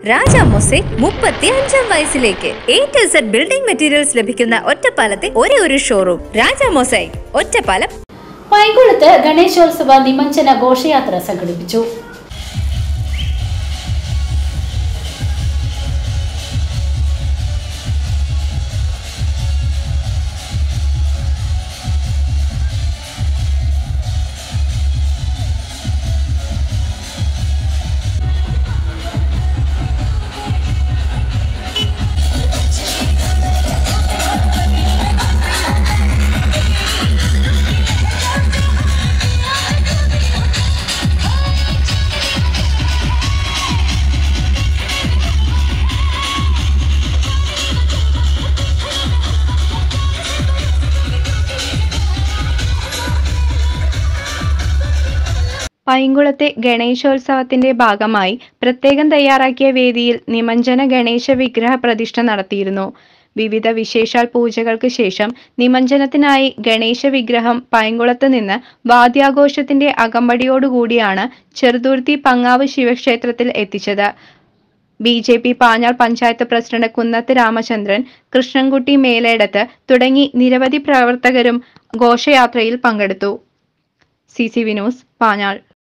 രാജ mosaic മുപ്പത്തി അഞ്ചാം വയസ്സിലേക്ക് A to Z building materials ലഭിക്കുന്ന ഒറ്റപ്പാലത്തെ ഒരേ ഒരു ഷോറൂം രാജ മൊസൈക് ഒറ്റപ്പാലം പൈങ്കുളത്ത് ഗണേശോത്സവ നിമഞ്ജന ഘോഷയാത്ര സംഘടിപ്പിച്ചു പൈങ്കുളത്തെ ഗണേശോത്സവത്തിന്റെ ഭാഗമായി പ്രത്യേകം തയ്യാറാക്കിയ വേദിയിൽ നിമഞ്ജന ഗണേശ വിഗ്രഹ പ്രതിഷ്ഠ നടത്തിയിരുന്നു വിവിധ വിശേഷാൽ പൂജകൾക്ക് ശേഷം നിമഞ്ജനത്തിനായി ഗണേശ വിഗ്രഹം പൈങ്കുളത്ത് നിന്ന് വാദ്യാഘോഷത്തിന്റെ അകമ്പടിയോടുകൂടിയാണ് ചെറുതുരുത്തി പങ്ങാവ് ശിവക്ഷേത്രത്തിൽ എത്തിച്ചത് B J P Panjal panchayat president Kunnath Ramachandran Krishnankutty Meledath തുടങ്ങി നിരവധി പ്രവർത്തകരും ഘോഷയാത്രയിൽ പങ്കെടുത്തു സി സി വിനോസ് പാഞ്ഞാൾ